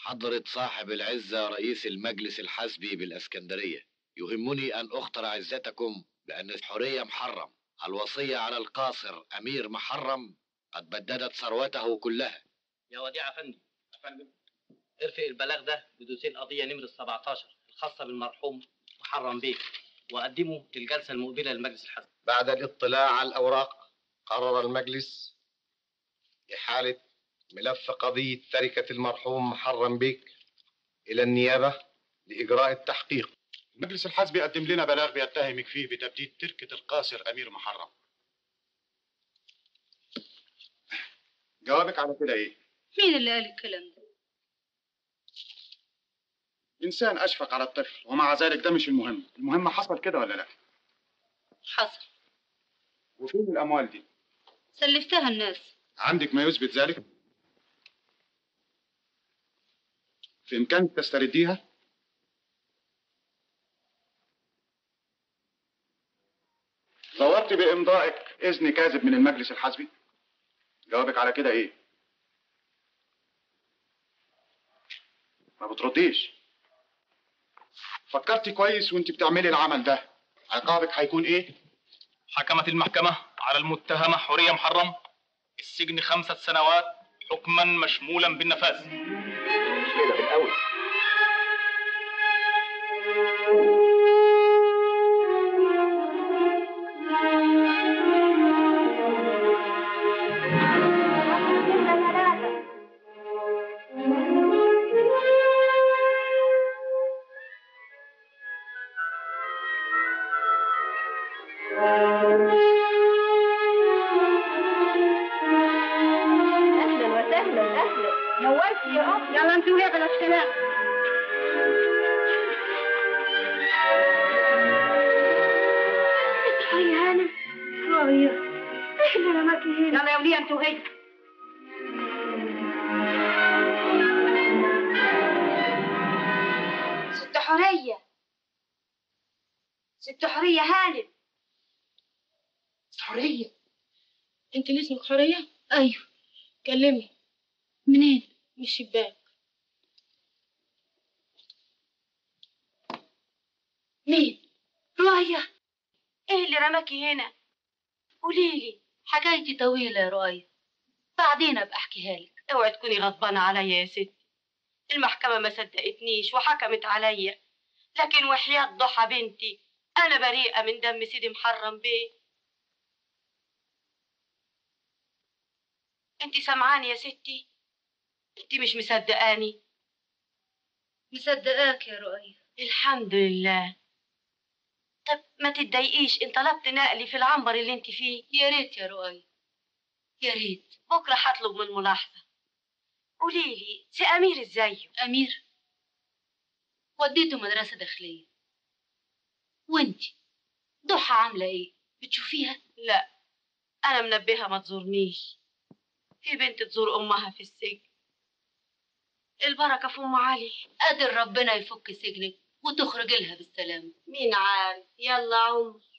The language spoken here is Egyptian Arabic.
حضرة صاحب العزة رئيس المجلس الحسبي بالاسكندرية يهمني ان اخطر عزتكم بان الحرية محرم الوصية على القاصر امير محرم قد بددت ثروته كلها يا وديع افندي افندم ارفق البلاغ ده بدوسين قضيه نمره 17 الخاصه بالمرحوم محرم بيه وقدمه للجلسه المقبله للمجلس الحسن بعد الاطلاع على الأوراق قرر المجلس إحالة ملف قضية تركة المرحوم محرم بيك إلى النيابة لإجراء التحقيق المجلس الحزبي قدم لنا بلاغ بيتهمك فيه بتبديد تركة القاصر أمير محرم جوابك على كده إيه؟ مين اللي قال الكلام ده؟ إنسان أشفق على الطفل ومع ذلك ده مش المهم المهم حصل كده ولا لا حصل وفين الأموال دي؟ سلفتها الناس عندك ما يثبت ذلك؟ في إمكانك تسترديها؟ ظواهرت بإمضائك إذن كاذب من المجلس الحزبي؟ جوابك على كده إيه؟ ما بترديش فكرتي كويس وانت بتعملي العمل ده عقابك هيكون ايه؟ حكمت المحكمة على المتهمة حورية محرم السجن خمسة سنوات حكما مشمولا بالنفاذ مش كده بالأول اهلا وسهلا اهلا نورتي يا ام يلا انت وهي بلاش كلام اصحي يا هانم رايه اهلا يا ماكي هنا يلا يا وليه انت وهي ست حوريه ست حوريه هانم حرية انت اللي اسمك حرية؟ ايوه كلمي منين؟ من الشباك مين؟ رايه ايه اللي رماكي هنا قوليلي حكايتي طويلة يا رؤية بعدين ابقى احكيها لك اوعي تكوني غضبانة عليا يا ستي المحكمة ما صدقتنيش وحكمت عليا لكن وحياة ضحى بنتي أنا بريئة من دم سيدي محرم بيه انت سمعاني يا ستي انت مش مصدقاني مصدقاك يا رؤية الحمد لله طب ما تتضايقيش ان طلبت نقلي في العنبر اللي انت فيه يا ريت يا رؤية يا ريت بكره هطلب من ملاحظة قوليلي سي أمير ازايه أمير وديته مدرسة داخلية وانتي ضحى عاملة ايه؟ بتشوفيها؟ لا أنا منبهة ما تزورنيش في بنت تزور أمها في السجن البركة في أم علي قادر ربنا يفك سجنك وتخرج لها بالسلامة مين عارف يلا عمر